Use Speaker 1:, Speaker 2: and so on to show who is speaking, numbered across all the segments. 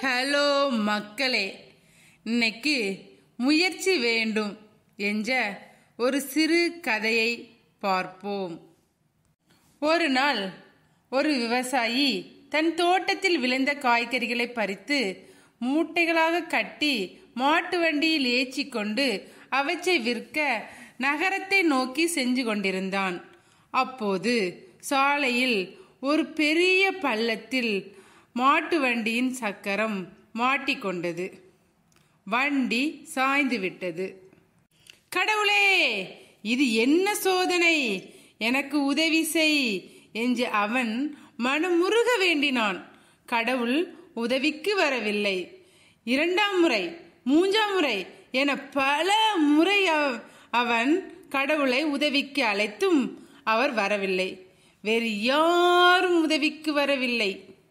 Speaker 1: hello மக்களே இன்னைக்கு முயற்சி வேண்டும் என்ற ஒரு சிறு கதையை பார்ப்போம் ஒரு நாள் ஒரு விவசாயி தன் தோட்டத்தில் விளைந்த காய்கறிகளை பறித்து மூட்டைகளாக கட்டி மாட்டு வண்டியில் ஏற்றிக் கொண்டு அவற்றை விற்க நகரத்தை நோக்கி சென்று கொண்டிருந்தான் அப்போது சாலையில் ஒரு பெரிய பள்ளத்தில் மாட்டு வண்டியின் சக்கரம் மாட்டிக்கொண்டது வண்டி சாய்ந்து விட்டது கடவுளே இது என்ன சோதனை எனக்கு உதவி செய் என்று அவன் மனமுருக வேண்டினான் கடவுள் உதவிக்கு வரவில்லை இரண்டாம் முறை மூன்றாம் முறை என பல முறை அவ- அவன் கடவுளை உதவிக்கு அழைத்தும் அவர் வரவில்லை வேறு யாரும் உதவிக்கு வரவில்லை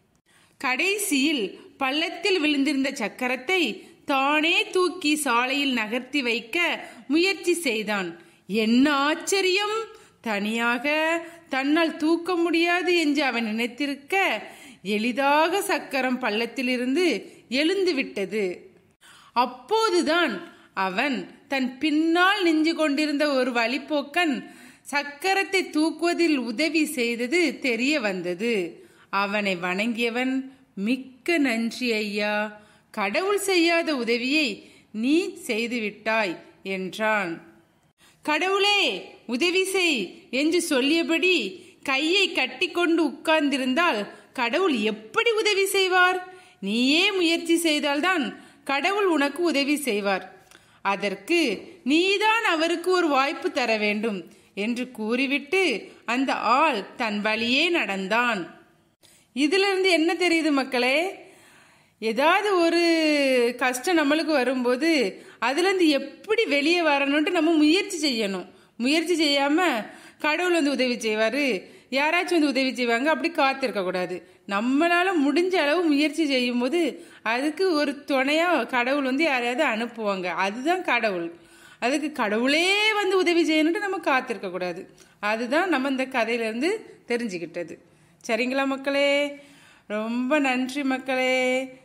Speaker 1: கடைசியில் பள்ளத்தில் விழுந்திருந்த சக்கரத்தை தானே தூக்கி சாலையில் நகர்த்தி வைக்க முயற்சி செய்தான் என்ன ஆச்சரியம் தனியாக தன்னால் தூக்க முடியாது என்று அவன் நினைத்திருக்க எளிதாக சக்கரம் பள்ளத்திலிருந்து எழுந்து விட்டது அப்போதுதான் அவன் தன் பின்னால் நின்று கொண்டிருந்த ஒரு வழிப்போக்கன் சக்கரத்தை தூக்குவதில் உதவி செய்தது தெரிய வந்தது அவனை வணங்கியவன் மிக்க நன்றி ஐயா கடவுள் செய்யாத உதவியை நீ செய்துவிட்டாய் என்றான் கடவுளே உதவி செய் என்று சொல்லியபடி கையை கட்டிக்கொண்டு உட்கார்ந்திருந்தால் கடவுள் எப்படி உதவி செய்வார் நீயே முயற்சி செய்தால்தான் கடவுள் உனக்கு உதவி செய்வார் அதற்கு நீதான் அவருக்கு ஒரு வாய்ப்பு தர வேண்டும் என்று கூறிவிட்டு அந்த ஆள் தன் வழியே நடந்தான் இதிலிருந்து என்ன தெரியுது மக்களே ஏதாவது ஒரு கஷ்டம் நம்மளுக்கு வரும்போது அதுலேருந்து எப்படி வெளியே வரணுன்ட்டு நம்ம முயற்சி செய்யணும் முயற்சி செய்யாமல் கடவுள் வந்து உதவி செய்வார் யாராச்சும் வந்து உதவி செய்வாங்க அப்படி காத்திருக்க கூடாது நம்மளால முடிஞ்ச அளவு முயற்சி செய்யும்போது அதுக்கு ஒரு துணையாக கடவுள் வந்து யாரையாவது அனுப்புவாங்க அதுதான் கடவுள் அதுக்கு கடவுளே வந்து உதவி செய்யணுன்ட்டு நம்ம காத்திருக்க கூடாது அதுதான் நம்ம இந்த கதையிலேருந்து தெரிஞ்சுக்கிட்டது சரிங்களா மக்களே ரொம்ப நன்றி மக்களே